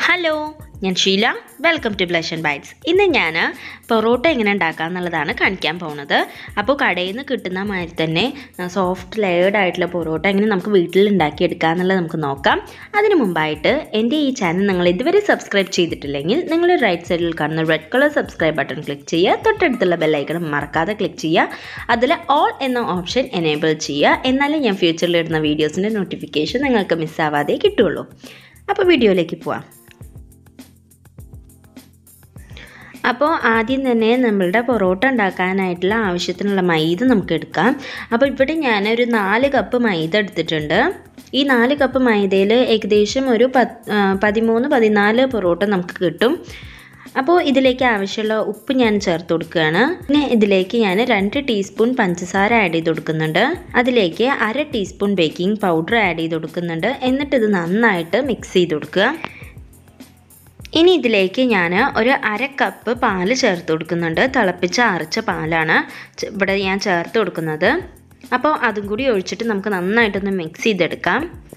hello ഞാൻ Sheela welcome to Blush and Bites ഇന്ന് ഞാൻ പൊറോട്ട എങ്ങനെ ഉണ്ടാക്കുക എന്നുള്ളതാണ് കാണിക്കാൻ പോകുന്നത് അപ്പോൾ കടയിൽ നിന്ന് കിട്ടുന്ന മാതിരി തന്നെ സോഫ്റ്റ് ലെയർഡ് ആയിട്ടുള്ള പൊറോട്ട എങ്ങനെ നമുക്ക് വീട്ടിൽ ഉണ്ടാക്കിയെടുക്കുക എന്നുള്ളത് നമുക്ക് നോക്കാം അതിന് മുമ്പായിട്ട് എൻ്റെ ഈ ചാനൽ നിങ്ങൾ ഇതുവരെ സബ്സ്ക്രൈബ് ചെയ്തിട്ടില്ലെങ്കിൽ നിങ്ങൾ റൈറ്റ് സൈഡിൽ കാണുന്ന red colour subscribe button click ചെയ്യുക തൊട്ടടുത്തുള്ള ബെല്ലൈക്കൺ മറക്കാതെ ക്ലിക്ക് ചെയ്യുക അതിൽ ഓൾ എന്ന ഓപ്ഷൻ എനേബിൾ ചെയ്യുക എന്നാലേ ഞാൻ ഫ്യൂച്ചറിൽ ഇടുന്ന വീഡിയോസിൻ്റെ നോട്ടിഫിക്കേഷൻ നിങ്ങൾക്ക് മിസ്സാവാതെ കിട്ടുള്ളൂ അപ്പോൾ വീഡിയോയിലേക്ക് പോവാം അപ്പോൾ ആദ്യം തന്നെ നമ്മളുടെ പൊറോട്ട ഉണ്ടാക്കാനായിട്ടുള്ള ആവശ്യത്തിനുള്ള മൈദ നമുക്ക് എടുക്കാം അപ്പോൾ ഇവിടെ ഞാനൊരു നാല് കപ്പ് മൈദ എടുത്തിട്ടുണ്ട് ഈ നാല് കപ്പ് മൈദയിൽ ഏകദേശം ഒരു പത്ത് പതിമൂന്ന് പതിനാല് പൊറോട്ട നമുക്ക് കിട്ടും അപ്പോൾ ഇതിലേക്ക് ആവശ്യമുള്ള ഉപ്പ് ഞാൻ ചേർത്ത് കൊടുക്കുകയാണ് പിന്നെ ഇതിലേക്ക് ഞാൻ രണ്ട് ടീസ്പൂൺ പഞ്ചസാര ആഡ് ചെയ്ത് കൊടുക്കുന്നുണ്ട് അതിലേക്ക് അര ടീസ്പൂൺ ബേക്കിംഗ് പൗഡർ ആഡ് ചെയ്ത് കൊടുക്കുന്നുണ്ട് എന്നിട്ട് ഇത് നന്നായിട്ട് മിക്സ് ചെയ്ത് കൊടുക്കുക ഇനി ഇതിലേക്ക് ഞാൻ ഒരു അര കപ്പ് പാല് ചേർത്ത് കൊടുക്കുന്നുണ്ട് തിളപ്പിച്ച് അരച്ച പാലാണ് ഇവിടെ ഞാൻ ചേർത്ത് കൊടുക്കുന്നത് അപ്പോൾ അതും കൂടി ഒഴിച്ചിട്ട് നമുക്ക് നന്നായിട്ടൊന്ന് മിക്സ് ചെയ്തെടുക്കാം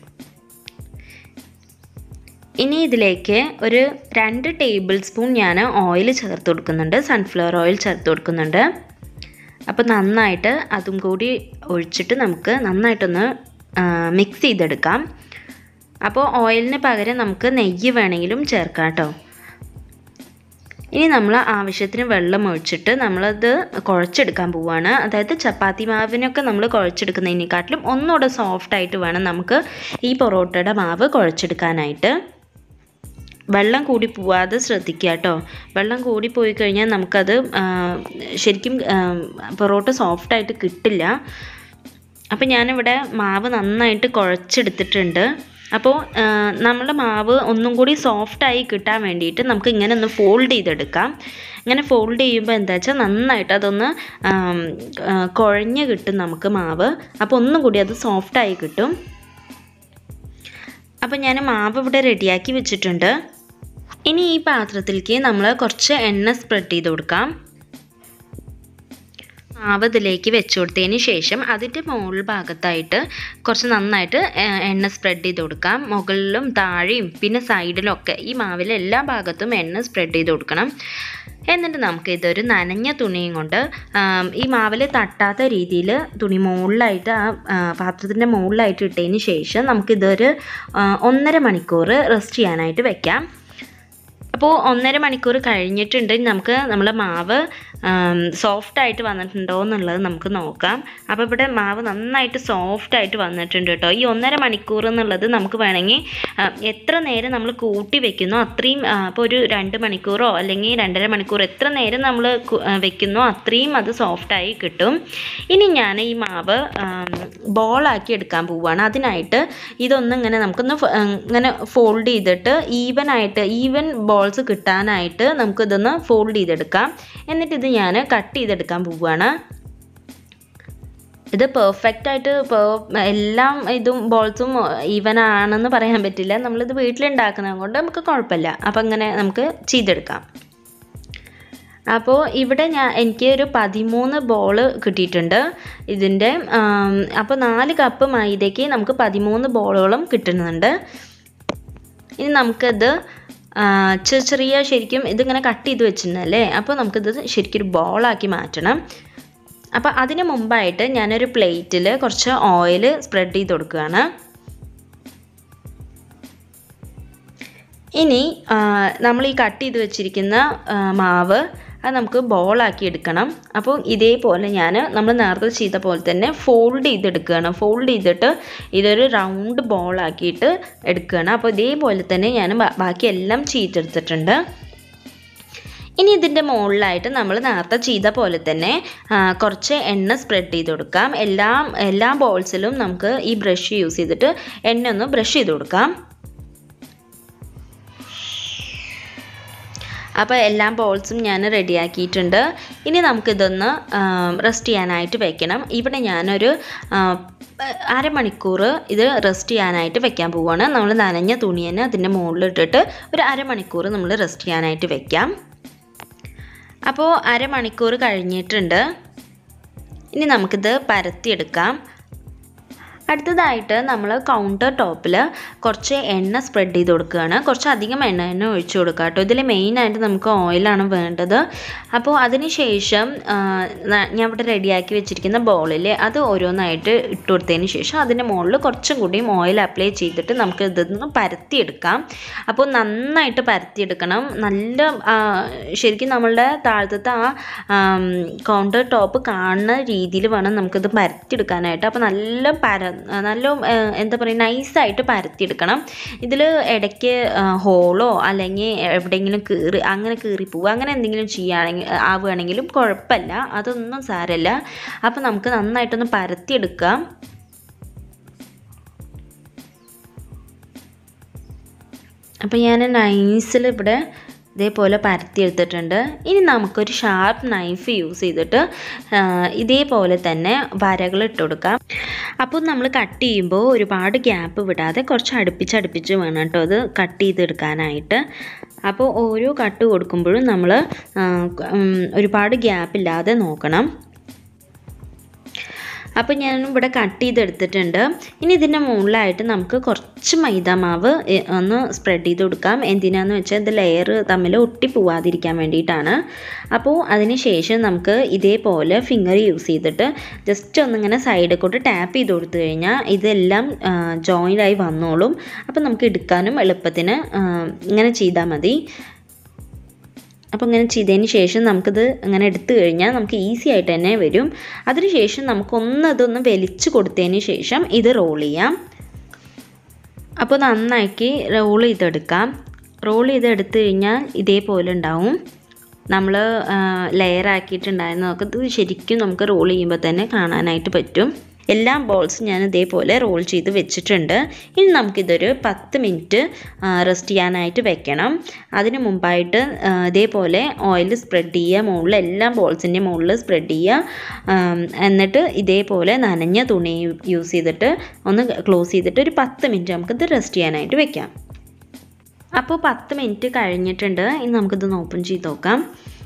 ഇനി ഇതിലേക്ക് ഒരു രണ്ട് ടേബിൾ സ്പൂൺ ഞാൻ ഓയിൽ ചേർത്ത് കൊടുക്കുന്നുണ്ട് സൺഫ്ലവർ ഓയിൽ ചേർത്ത് കൊടുക്കുന്നുണ്ട് അപ്പോൾ നന്നായിട്ട് അതും കൂടി ഒഴിച്ചിട്ട് നമുക്ക് നന്നായിട്ടൊന്ന് മിക്സ് ചെയ്തെടുക്കാം അപ്പോൾ ഓയിലിന് പകരം നമുക്ക് നെയ്യ് വേണമെങ്കിലും ചേർക്കാം കേട്ടോ ഇനി നമ്മൾ ആവശ്യത്തിന് വെള്ളം ഒഴിച്ചിട്ട് നമ്മളത് കുഴച്ചെടുക്കാൻ പോവുകയാണ് അതായത് ചപ്പാത്തി മാവിനൊക്കെ നമ്മൾ കുഴച്ചെടുക്കുന്നതിനെക്കാട്ടിലും ഒന്നുകൂടെ സോഫ്റ്റായിട്ട് വേണം നമുക്ക് ഈ പൊറോട്ടയുടെ മാവ് കുഴച്ചെടുക്കാനായിട്ട് വെള്ളം കൂടി പോവാതെ ശ്രദ്ധിക്കുക കേട്ടോ വെള്ളം കൂടി പോയി കഴിഞ്ഞാൽ നമുക്കത് ശരിക്കും പൊറോട്ട സോഫ്റ്റായിട്ട് കിട്ടില്ല അപ്പോൾ ഞാനിവിടെ മാവ് നന്നായിട്ട് കുഴച്ചെടുത്തിട്ടുണ്ട് അപ്പോൾ നമ്മുടെ മാവ് ഒന്നും കൂടി സോഫ്റ്റായി കിട്ടാൻ വേണ്ടിയിട്ട് നമുക്ക് ഇങ്ങനെ ഒന്ന് ഫോൾഡ് ചെയ്തെടുക്കാം ഇങ്ങനെ ഫോൾഡ് ചെയ്യുമ്പോൾ എന്താ വെച്ചാൽ നന്നായിട്ട് അതൊന്ന് കുഴഞ്ഞ് കിട്ടും നമുക്ക് മാവ് അപ്പോൾ ഒന്നും കൂടി അത് സോഫ്റ്റായി കിട്ടും അപ്പോൾ ഞാൻ മാവ് ഇവിടെ റെഡിയാക്കി വെച്ചിട്ടുണ്ട് ഇനി ഈ പാത്രത്തിലേക്ക് നമ്മൾ കുറച്ച് എണ്ണ സ്പ്രെഡ് ചെയ്ത് കൊടുക്കാം മാവ് ഇതിലേക്ക് വെച്ച് കൊടുത്തതിന് ശേഷം അതിൻ്റെ മുകൾ ഭാഗത്തായിട്ട് കുറച്ച് നന്നായിട്ട് എണ്ണ സ്പ്രെഡ് ചെയ്ത് കൊടുക്കാം മുകളിലും താഴെയും പിന്നെ സൈഡിലും ഒക്കെ ഈ മാവിലെ എല്ലാ ഭാഗത്തും എണ്ണ സ്പ്രെഡ് ചെയ്ത് കൊടുക്കണം എന്നിട്ട് നമുക്ക് ഇതൊരു നനഞ്ഞ തുണിയും കൊണ്ട് ഈ മാവിൽ തട്ടാത്ത രീതിയിൽ തുണി മുകളിലായിട്ട് ആ പാത്രത്തിൻ്റെ മുകളിലായിട്ട് ഇട്ടതിന് ശേഷം നമുക്കിതൊരു ഒന്നര മണിക്കൂർ റെസ്റ്റ് ചെയ്യാനായിട്ട് വെക്കാം അപ്പോൾ ഒന്നര മണിക്കൂർ കഴിഞ്ഞിട്ടുണ്ട് നമുക്ക് നമ്മളെ മാവ് സോഫ്റ്റ് ആയിട്ട് വന്നിട്ടുണ്ടോ എന്നുള്ളത് നമുക്ക് നോക്കാം അപ്പോൾ ഇവിടെ മാവ് നന്നായിട്ട് സോഫ്റ്റ് ആയിട്ട് വന്നിട്ടുണ്ട് കേട്ടോ ഈ ഒന്നര മണിക്കൂർ എന്നുള്ളത് നമുക്ക് വേണമെങ്കിൽ എത്ര നേരം നമ്മൾ കൂട്ടി വെക്കുന്നോ അത്രയും അപ്പോൾ ഒരു രണ്ട് മണിക്കൂറോ അല്ലെങ്കിൽ രണ്ടര മണിക്കൂർ എത്ര നേരം നമ്മൾ വെക്കുന്നോ അത്രയും അത് സോഫ്റ്റായി കിട്ടും ഇനി ഞാൻ ഈ മാവ് ബോളാക്കി എടുക്കാൻ പോവുകയാണ് അതിനായിട്ട് ഇതൊന്നും ഇങ്ങനെ നമുക്കൊന്ന് ഇങ്ങനെ ഫോൾഡ് ചെയ്തിട്ട് ഈവൻ ആയിട്ട് ഈവൻ ബോൾസ് കിട്ടാനായിട്ട് നമുക്കിതൊന്ന് ഫോൾഡ് ചെയ്തെടുക്കാം എന്നിട്ട് ഇത് ഞാൻ കട്ട് ചെയ്തെടുക്കാൻ പോവുകയാണ് ഇത് പെർഫെക്റ്റ് ആയിട്ട് എല്ലാം ഇതും ബോൾസും ഈവൻ ആണെന്ന് പറയാൻ പറ്റില്ല നമ്മളിത് വീട്ടിലുണ്ടാക്കുന്നത് കൊണ്ട് നമുക്ക് കുഴപ്പമില്ല അപ്പം അങ്ങനെ നമുക്ക് ചെയ്തെടുക്കാം അപ്പോൾ ഇവിടെ ഞാൻ എനിക്ക് ഒരു പതിമൂന്ന് ബോൾ കിട്ടിയിട്ടുണ്ട് ഇതിൻ്റെ അപ്പോൾ നാല് കപ്പ് മൈദയ്ക്ക് നമുക്ക് പതിമൂന്ന് ബോളുകളും കിട്ടുന്നുണ്ട് ഇനി നമുക്കത് ചെറിയ ചെറിയ ശരിക്കും ഇതിങ്ങനെ കട്ട് ചെയ്ത് വെച്ചിട്ടുണ്ടല്ലേ അപ്പോൾ നമുക്കിത് ശരിക്കും ഒരു ബോളാക്കി മാറ്റണം അപ്പോൾ അതിന് മുമ്പായിട്ട് ഞാനൊരു പ്ലേറ്റിൽ കുറച്ച് ഓയിൽ സ്പ്രെഡ് ചെയ്ത് കൊടുക്കുകയാണ് ഇനി നമ്മൾ ഈ കട്ട് ചെയ്ത് വെച്ചിരിക്കുന്ന മാവ് അത് നമുക്ക് ബോളാക്കി എടുക്കണം അപ്പോൾ ഇതേപോലെ ഞാൻ നമ്മൾ നേരത്തെ ചെയ്ത പോലെ തന്നെ ഫോൾഡ് ചെയ്തെടുക്കുകയാണ് ഫോൾഡ് ചെയ്തിട്ട് ഇതൊരു റൗണ്ട് ബോളാക്കിയിട്ട് എടുക്കുകയാണ് അപ്പോൾ ഇതേപോലെ തന്നെ ഞാൻ ബാക്കി എല്ലാം ചെയ്തെടുത്തിട്ടുണ്ട് ഇനി ഇതിൻ്റെ മുകളിലായിട്ട് നമ്മൾ നേരത്തെ ചെയ്ത പോലെ തന്നെ കുറച്ച് എണ്ണ സ്പ്രെഡ് ചെയ്ത് കൊടുക്കാം എല്ലാ എല്ലാ ബോൾസിലും നമുക്ക് ഈ ബ്രഷ് യൂസ് ചെയ്തിട്ട് എണ്ണ ഒന്ന് ബ്രഷ് ചെയ്ത് കൊടുക്കാം അപ്പോൾ എല്ലാ ബോൾസും ഞാൻ റെഡിയാക്കിയിട്ടുണ്ട് ഇനി നമുക്കിതൊന്ന് റെസ്റ്റ് ചെയ്യാനായിട്ട് വെക്കണം ഇവിടെ ഞാനൊരു അരമണിക്കൂർ ഇത് റെസ്റ്റ് ചെയ്യാനായിട്ട് വെക്കാൻ പോവുകയാണ് നമ്മൾ നനഞ്ഞ തുണി തന്നെ അതിൻ്റെ മുകളിലിട്ടിട്ട് ഒരു അരമണിക്കൂർ നമ്മൾ റെസ്റ്റ് ചെയ്യാനായിട്ട് വെക്കാം അപ്പോൾ അരമണിക്കൂർ കഴിഞ്ഞിട്ടുണ്ട് ഇനി നമുക്കിത് പരത്തിയെടുക്കാം അടുത്തതായിട്ട് നമ്മൾ കൗണ്ടർ ടോപ്പിൽ കുറച്ച് എണ്ണ സ്പ്രെഡ് ചെയ്ത് കൊടുക്കുകയാണ് കുറച്ച് അധികം എണ്ണ തന്നെ ഒഴിച്ചു കൊടുക്കുക കേട്ടോ ഇതിൽ മെയിനായിട്ട് നമുക്ക് ഓയിലാണ് വേണ്ടത് അപ്പോൾ അതിന് ശേഷം ആ, ന- ഞാൻ ഇവിടെ റെഡിയാക്കി വെച്ചിരിക്കുന്ന ബോളിൽ അത് ഓരോന്നായിട്ട് ഇട്ട് കൊടുത്തതിന് ശേഷം അതിൻ്റെ മുകളിൽ കുറച്ചും കൂടിയും ഓയിൽ അപ്ലൈ ചെയ്തിട്ട് നമുക്ക് ഇതൊന്ന് പരത്തിയെടുക്കാം അപ്പോൾ നന്നായിട്ട് പരത്തിയെടുക്കണം നല്ല ആ, ശരിക്കും നമ്മളുടെ താഴത്തെ ആ കൗണ്ടർ ടോപ്പ് കാണുന്ന രീതിയിൽ വേണം നമുക്കിത് പരത്തിയെടുക്കാനായിട്ട് അപ്പോൾ നല്ല പര നല്ല ആ, എന്താ പറയുക നൈസായിട്ട് പരത്തിയെടുക്കണം ഇതിൽ ഇടയ്ക്ക് ഹോളോ അല്ലെങ്കിൽ എവിടെയെങ്കിലും കീറി അങ്ങനെ കീറിപ്പോവുക അങ്ങനെ എന്തെങ്കിലും ചെയ്യുകയാണെങ്കിൽ ആവുകയാണെങ്കിലും കുഴപ്പമില്ല അതൊന്നും സാരമില്ല അപ്പോൾ നമുക്ക് നന്നായിട്ടൊന്ന് പരത്തിയെടുക്കാം അപ്പോൾ ഞാൻ നൈസിൽ ഇവിടെ ഇതേപോലെ പരത്തി എടുത്തിട്ടുണ്ട് ഇനി നമുക്കൊരു ഷാർപ്പ് നൈഫ് യൂസ് ചെയ്തിട്ട് ആ, ഇതേപോലെ തന്നെ വരകൾ ഇട്ട് കൊടുക്കാം അപ്പോൾ നമ്മൾ കട്ട് ചെയ്യുമ്പോൾ ഒരുപാട് ഗ്യാപ്പ് വിടാതെ കുറച്ച് അടുപ്പിച്ച് അടുപ്പിച്ച് വേണം കേട്ടോ അത് കട്ട് ചെയ്തെടുക്കാനായിട്ട് അപ്പോൾ ഓരോ കട്ട് കൊടുക്കുമ്പോഴും നമ്മൾ ഒരുപാട് ഗ്യാപ്പ് ഇല്ലാതെ നോക്കണം അപ്പോൾ ഞാൻ ഇവിടെ കട്ട് ചെയ്തെടുത്തിട്ടുണ്ട് ഇനി ഇതിൻ്റെ മുകളിലായിട്ട് നമുക്ക് കുറച്ച് മൈദ മാവ് എ, ഒന്ന് സ്പ്രെഡ് ചെയ്ത് കൊടുക്കാം എന്തിനാന്ന് വെച്ചാൽ ഇത് ലെയർ തമ്മിൽ ഒട്ടി പോവാതിരിക്കാൻ വേണ്ടിയിട്ടാണ് അപ്പോൾ അതിന് ശേഷം നമുക്ക് ഇതേപോലെ ഫിംഗർ യൂസ് ചെയ്തിട്ട് ജസ്റ്റ് ഒന്നിങ്ങനെ സൈഡിൽ കൂട്ട് ടാപ്പ് ചെയ്ത് കൊടുത്തു കഴിഞ്ഞാൽ ഇതെല്ലാം ജോയിൻ്റ് ആയി വന്നോളും അപ്പോൾ നമുക്ക് എടുക്കാനും എളുപ്പത്തിന് ആ, ഇങ്ങനെ ചെയ്താൽ മതി അപ്പോൾ ഇങ്ങനെ ചെയ്തതിന് ശേഷം നമുക്കിത് ഇങ്ങനെ എടുത്തു കഴിഞ്ഞാൽ നമുക്ക് ഈസി ആയിട്ട് തന്നെ വരും അതിനുശേഷം നമുക്കൊന്ന് ഇതൊന്ന് വലിച്ചു കൊടുത്തതിന് ശേഷം ഇത് റോൾ ചെയ്യാം അപ്പോൾ നന്നാക്കി റോൾ ചെയ്തെടുക്കാം റോൾ ചെയ്തെടുത്തു കഴിഞ്ഞാൽ ഇതേപോലെ ഉണ്ടാവും നമ്മൾ ലെയർ ആക്കിയിട്ടുണ്ടായിരുന്നതൊക്കെ ഇത് ശരിക്കും നമുക്ക് റോൾ ചെയ്യുമ്പോൾ തന്നെ കാണാനായിട്ട് പറ്റും എല്ലാ ബോൾസും ഞാൻ ഇതേപോലെ റോൾ ചെയ്ത് വെച്ചിട്ടുണ്ട് ഇനി നമുക്കിതൊരു പത്ത് മിനിറ്റ് റെസ്റ്റ് ചെയ്യാനായിട്ട് വെക്കണം അതിന് മുമ്പായിട്ട് ആ, ഇതേപോലെ ഓയിൽ സ്പ്രെഡ് ചെയ്യുക മുകളിൽ എല്ലാ ബോൾസിൻ്റെ മുകളിൽ സ്പ്രെഡ് ചെയ്യുക ആം, എന്നിട്ട് ഇതേപോലെ നനഞ്ഞ തുണി യൂസ് ചെയ്തിട്ട് ഒന്ന് ക്ലോസ് ചെയ്തിട്ട് ഒരു പത്ത് മിനിറ്റ് നമുക്കിത് റെസ്റ്റ് ചെയ്യാനായിട്ട് വെക്കാം അപ്പോൾ പത്ത് മിനിറ്റ് കഴിഞ്ഞിട്ടുണ്ട് ഇനി നമുക്കിത് ഓപ്പൺ ചെയ്ത് നോക്കാം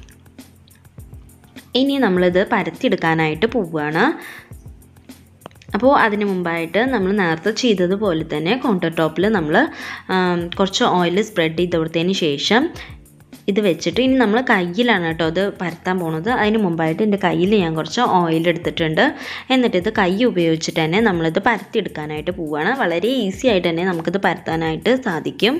ഇനി നമ്മളിത് പരത്തിയെടുക്കാനായിട്ട് പോവുകയാണ് അപ്പോൾ അതിന് മുമ്പായിട്ട് നമ്മൾ നേരത്തെ ചെയ്തതുപോലെ തന്നെ കൗണ്ടർ ടോപ്പിൽ നമ്മൾ കുറച്ച് ഓയിൽ സ്പ്രെഡ് ചെയ്ത് കൊടുത്തതിന് ശേഷം ഇത് വെച്ചിട്ട് ഇനി നമ്മൾ കയ്യിലാണ് കേട്ടോ അത് പരത്താൻ പോണത് അതിന് മുമ്പായിട്ട് എൻ്റെ കയ്യിൽ ഞാൻ കുറച്ച് ഓയിൽ എടുത്തിട്ടുണ്ട് എന്നിട്ട് ഇത് കൈ ഉപയോഗിച്ചിട്ട് തന്നെ നമ്മളിത് പരത്തിയെടുക്കാനായിട്ട് പോവുകയാണ് വളരെ ഈസി ആയിട്ട് തന്നെ നമുക്കിത് പരത്താനായിട്ട് സാധിക്കും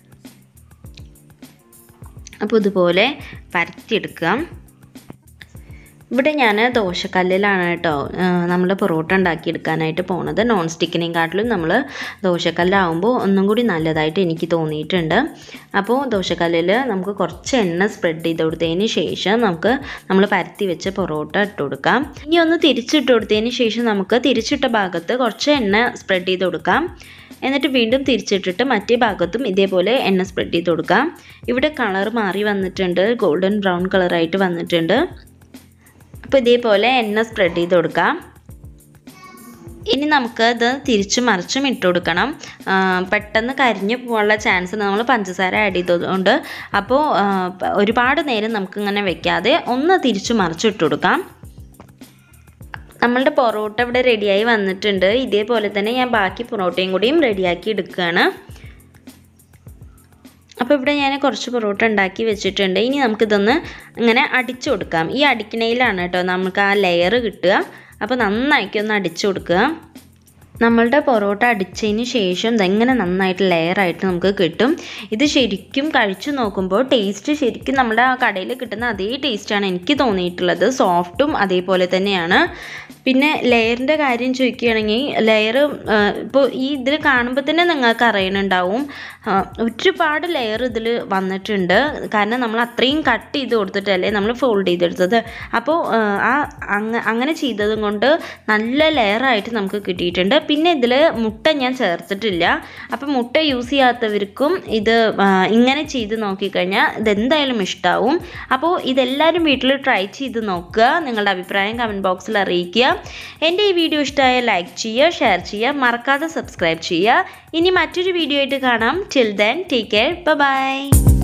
അപ്പോൾ ഇതുപോലെ പരത്തിയെടുക്കാം ഇവിടെ ഞാൻ ദോശക്കല്ലിലാണ് കേട്ടോ നമ്മൾ പൊറോട്ട ഉണ്ടാക്കിയെടുക്കാനായിട്ട് പോണത് നോൺ സ്റ്റിക്കിനെക്കാട്ടിലും നമ്മൾ ദോശക്കല്ലാവുമ്പോൾ ഒന്നും കൂടി നല്ലതായിട്ട് എനിക്ക് തോന്നിയിട്ടുണ്ട് അപ്പോൾ ദോശക്കല്ലിൽ നമുക്ക് കുറച്ച് എണ്ണ സ്പ്രെഡ് ചെയ്ത് കൊടുത്തതിന് ശേഷം നമുക്ക് നമ്മൾ പരത്തി വെച്ച പൊറോട്ട ഇട്ട് കൊടുക്കാം ഇനി ഒന്ന് തിരിച്ചിട്ട് കൊടുത്തതിന് ശേഷം നമുക്ക് തിരിച്ചിട്ട ഭാഗത്ത് കുറച്ച് എണ്ണ സ്പ്രെഡ് ചെയ്ത് കൊടുക്കാം എന്നിട്ട് വീണ്ടും തിരിച്ചിട്ടിട്ട് മറ്റേ ഭാഗത്തും ഇതേപോലെ എണ്ണ സ്പ്രെഡ് ചെയ്ത് കൊടുക്കാം ഇവിടെ കളർ മാറി വന്നിട്ടുണ്ട് ഗോൾഡൻ ബ്രൗൺ കളറായിട്ട് വന്നിട്ടുണ്ട് അപ്പോൾ ഇതേപോലെ എണ്ണ സ്പ്രെഡ് ചെയ്ത് കൊടുക്കാം ഇനി നമുക്ക് ഇത് തിരിച്ചും മറിച്ചും ഇട്ട് കൊടുക്കണം ആ, പെട്ടെന്ന് കരിഞ്ഞു പോകാനുള്ള ചാൻസ് നമ്മൾ പഞ്ചസാര ആഡ് ചെയ്തതുകൊണ്ട് അപ്പോൾ ആ, പ- ഒരുപാട് നേരം നമുക്കിങ്ങനെ വെക്കാതെ ഒന്ന് തിരിച്ചു മറിച്ച് ഇട്ട് കൊടുക്കാം നമ്മളുടെ പൊറോട്ട ഇവിടെ റെഡിയായി വന്നിട്ടുണ്ട് ഇതേപോലെ തന്നെ ഞാൻ ബാക്കി പൊറോട്ടയും കൂടിയും റെഡിയാക്കി എടുക്കുകയാണ് അപ്പോൾ ഇവിടെ ഞാൻ കുറച്ച് പൊറോട്ട ഉണ്ടാക്കി വെച്ചിട്ടുണ്ട് ഇനി നമുക്കിതൊന്ന് ഇങ്ങനെ അടിച്ചു കൊടുക്കാം ഈ അടിക്കണയിലാണ് കേട്ടോ നമുക്ക് ആ ലെയർ കിട്ടുക അപ്പോൾ നന്നാക്കി ഒന്ന് അടിച്ചു കൊടുക്കുക നമ്മളുടെ പൊറോട്ട അടിച്ചതിന് ശേഷം ഇതെങ്ങനെ നന്നായിട്ട് ലെയറായിട്ട് നമുക്ക് കിട്ടും ഇത് ശരിക്കും കഴിച്ചു നോക്കുമ്പോൾ ടേസ്റ്റ് ശരിക്കും നമ്മുടെ ആ കടയിൽ കിട്ടുന്ന അതേ ടേസ്റ്റാണ് എനിക്ക് തോന്നിയിട്ടുള്ളത് സോഫ്റ്റും അതേപോലെ തന്നെയാണ് പിന്നെ ലെയറിൻ്റെ കാര്യം ചോദിക്കുകയാണെങ്കിൽ ലെയർ ഇപ്പോൾ ഈ ഇതിൽ കാണുമ്പോൾ തന്നെ നിങ്ങൾക്ക് അറിയണുണ്ടാവും ആ, ഒരുപാട് ലെയർ ഇതിൽ വന്നിട്ടുണ്ട് കാരണം നമ്മൾ അത്രയും കട്ട് ചെയ്ത് കൊടുത്തിട്ടല്ലേ നമ്മൾ ഫോൾഡ് ചെയ്തെടുത്തത് അപ്പോൾ ആ, ആ അങ്ങ അങ്ങനെ ചെയ്തതും കൊണ്ട് നല്ല ലെയറായിട്ട് നമുക്ക് കിട്ടിയിട്ടുണ്ട് പിന്നെ ഇതിൽ മുട്ട ഞാൻ ചേർത്തിട്ടില്ല അപ്പം മുട്ട യൂസ് ചെയ്യാത്തവർക്കും ഇത് ആ, ഇങ്ങനെ ചെയ്ത് നോക്കിക്കഴിഞ്ഞാൽ ഇതെന്തായാലും ഇഷ്ടാവും അപ്പോൾ ഇതെല്ലാവരും വീട്ടിൽ ട്രൈ ചെയ്ത് നോക്കുക നിങ്ങളുടെ അഭിപ്രായം കമൻറ്റ് ബോക്സിൽ അറിയിക്കുക എൻ്റെ ഈ വീഡിയോ ഇഷ്ടമായ ലൈക്ക് ചെയ്യുക ഷെയർ ചെയ്യുക മറക്കാതെ സബ്സ്ക്രൈബ് ചെയ്യുക ഇനി മറ്റൊരു വീഡിയോ ആയിട്ട് കാണാം till then take care by